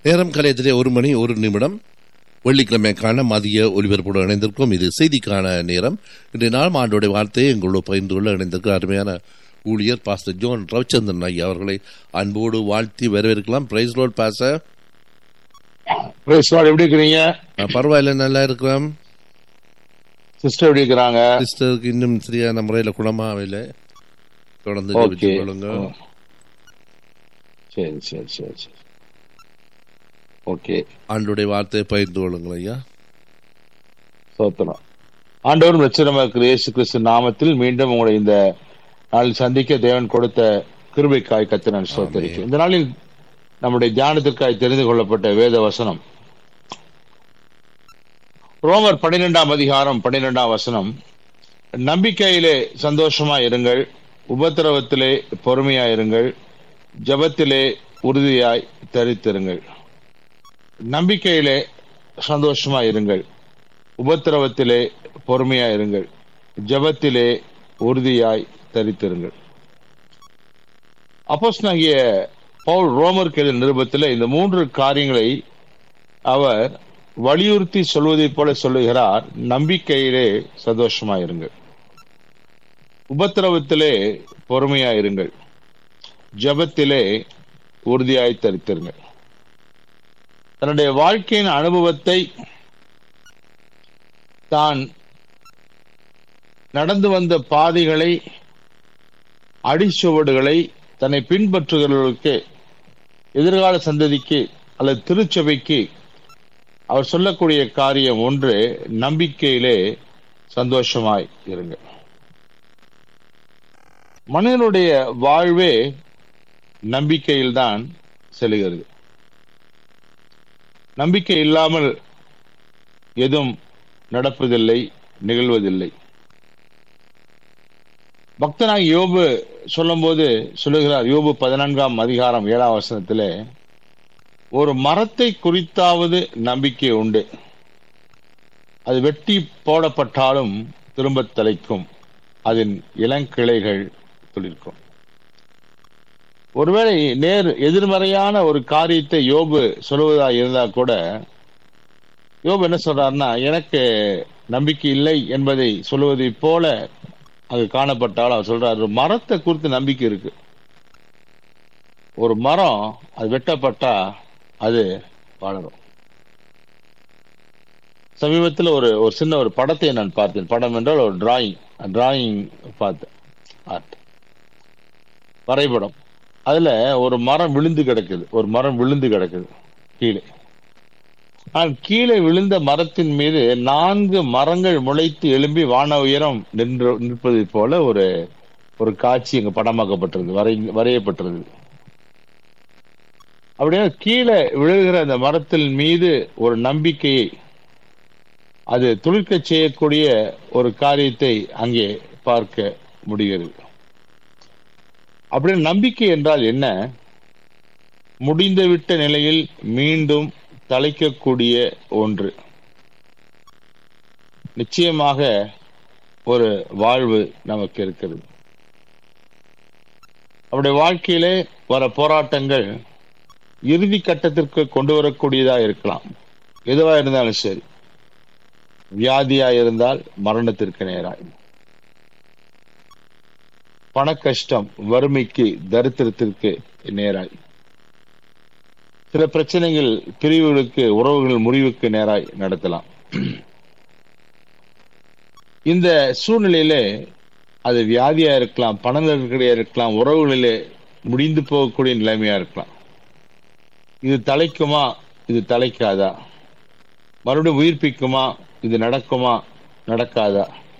நேரம் கலையத்திலே ஒரு மணி ஒரு நிமிடம் வெள்ளிக்கிழமைக்கான மதிய ஒலிபரப்போடு இணைந்திருக்கும் இது செய்திக்கான நேரம் இன்றைய நாள் ஆண்டோடைய வார்த்தையை எங்களோடு பகிர்ந்து கொள்ள இணைந்திருக்க அருமையான ஊழியர் பாஸ்டர் ஜோன் ரவிச்சந்திரன் ஐயா அவர்களை அன்போடு வாழ்த்தி வரவேற்கலாம் பிரைஸ் ரோட் பாச Praise God. எப்படி இருக்கிறீங்க பரவாயில்ல நல்லா இருக்கிறோம் சிஸ்டர் எப்படி இருக்கிறாங்க சிஸ்டருக்கு இன்னும் சரியான முறையில் குணமாகவில்லை தொடர்ந்து ஓகே ஜெபித்துக் கொள்ளுங்க சரி சரி சரி சரி ஓகே ஆண்டோடைய வார்த்தையை பகிர்ந்து கொள்ளுங்கள் ஐயா சோத்திரம் ஆண்டவர் ரட்சணமாக இருக்கிற இயேசு கிறிஸ்து நாமத்தில் மீண்டும் உங்களை இந்த நாளில் சந்திக்க தேவன் கொடுத்த கிருபைக்காய் கத்து நான் சோத்தரிக்கிறேன் இந்த நாளில் நம்முடைய தியானத்திற்காய் தெரிந்து கொள்ளப்பட்ட வேத வசனம் ரோமர் பன்னிரெண்டாம் அதிகாரம் பன்னிரெண்டாம் வசனம் நம்பிக்கையிலே சந்தோஷமா இருங்கள் உபத்திரவத்திலே பொறுமையா இருங்கள் ஜபத்திலே உறுதியாய் தரித்திருங்கள் நம்பிக்கையிலே சந்தோஷமா இருங்கள் உபத்திரவத்திலே பொறுமையா இருங்கள் ஜபத்திலே உறுதியாய் தரித்திருங்கள் அப்போஸ்தலனாகிய பவுல் ரோமர் எழுதிய நிருபத்தில் இந்த மூன்று காரியங்களை அவர் வலியுறுத்தி சொல்வதைப் போல சொல்லுகிறார் நம்பிக்கையிலே சந்தோஷமா இருங்கள் உபத்திரவத்திலே பொறுமையா இருங்கள் ஜபத்திலே உறுதியாய் தரித்திருங்கள் தன்னுடைய வாழ்க்கையின் அனுபவத்தை தான் நடந்து வந்த பாதைகளை அடிச்சுவடுகளை தன்னை பின்பற்றுகிறவர்களுக்கு எதிர்கால சந்ததிக்கு அல்லது திருச்சபைக்கு அவர் சொல்லக்கூடிய காரியம் ஒன்று நம்பிக்கையிலே சந்தோஷமாய் இருங்க மனிதனுடைய வாழ்வே நம்பிக்கையில்தான் செல்கிறது நம்பிக்கை இல்லாமல் எதுவும் நடப்பதில்லை நிகழ்வதில்லை பக்தனாக யோபு சொல்லும்போது சொல்லுகிறார் யோபு பதினான்காம் அதிகாரம் ஏழாம் வசனத்திலே ஒரு மரத்தை குறித்தாவது நம்பிக்கை உண்டு அது வெட்டி போடப்பட்டாலும் திரும்ப தலைக்கும் அதன் இளங்கிளைகள் துளிர்க்கும் ஒருவேளை நேர் எதிர்மறையான ஒரு காரியத்தை யோபு சொல்வதா இருந்தா கூட யோபு என்ன சொல்றாருன்னா எனக்கு நம்பிக்கை இல்லை என்பதை சொல்லுவதை போல அங்கு காணப்பட்டாலும் அவர் சொல்றாரு ஒரு மரத்தை குறித்து நம்பிக்கை இருக்கு ஒரு மரம் அது வெட்டப்பட்டா அது வளரும் சமீபத்தில் ஒரு ஒரு சின்ன ஒரு படத்தை நான் பார்த்தேன் படம் என்றால் ஒரு டிராயிங் டிராயிங் பார்த்தேன் ஆர்ட் வரைபடம் அதுல ஒரு மரம் விழுந்து கிடக்குது ஒரு மரம் விழுந்து கிடக்குது கீழே ஆனால் கீழே விழுந்த மரத்தின் மீது நான்கு மரங்கள் முளைத்து எழும்பி வான உயரம் நின்று நிற்பதை போல ஒரு ஒரு காட்சி இங்க படமாக்கப்பட்டிருக்கு வரை வரையப்பட்டிருக்கு அப்படியே கீழே விழுகிற அந்த மரத்தின் மீது ஒரு நம்பிக்கையை அது துளிர்க்க செய்யக்கூடிய ஒரு காரியத்தை அங்கே பார்க்க முடிகிறது அப்படி நம்பிக்கை என்றால் என்ன முடிந்துவிட்ட நிலையில் மீண்டும் தலைக்கக்கூடிய ஒன்று நிச்சயமாக ஒரு வாழ்வு நமக்கு இருக்கிறது அவருடைய வாழ்க்கையிலே வர போராட்டங்கள் இறுதி கட்டத்திற்கு கொண்டு வரக்கூடியதா இருக்கலாம் எதுவா இருந்தாலும் சரி வியாதியா இருந்தால் மரணத்திற்கு நேராய் பண கஷ்டம் வறுமைக்கு தரித்திரத்திற்கு நேராய் சில பிரச்சனைகள் பிரிவுகளுக்கு உறவுகள் முறிவுக்கு நேராய் நடத்தலாம் இந்த சூழ்நிலையிலே அது வியாதியா இருக்கலாம் பண நெருக்கடியா இருக்கலாம் உறவுகளிலே முடிந்து போகக்கூடிய நிலைமையா இருக்கலாம் இது தலைக்குமா இது தலைக்காதா மறுபடியும் உயிர்ப்பிக்குமா இது நடக்குமா நடக்காதா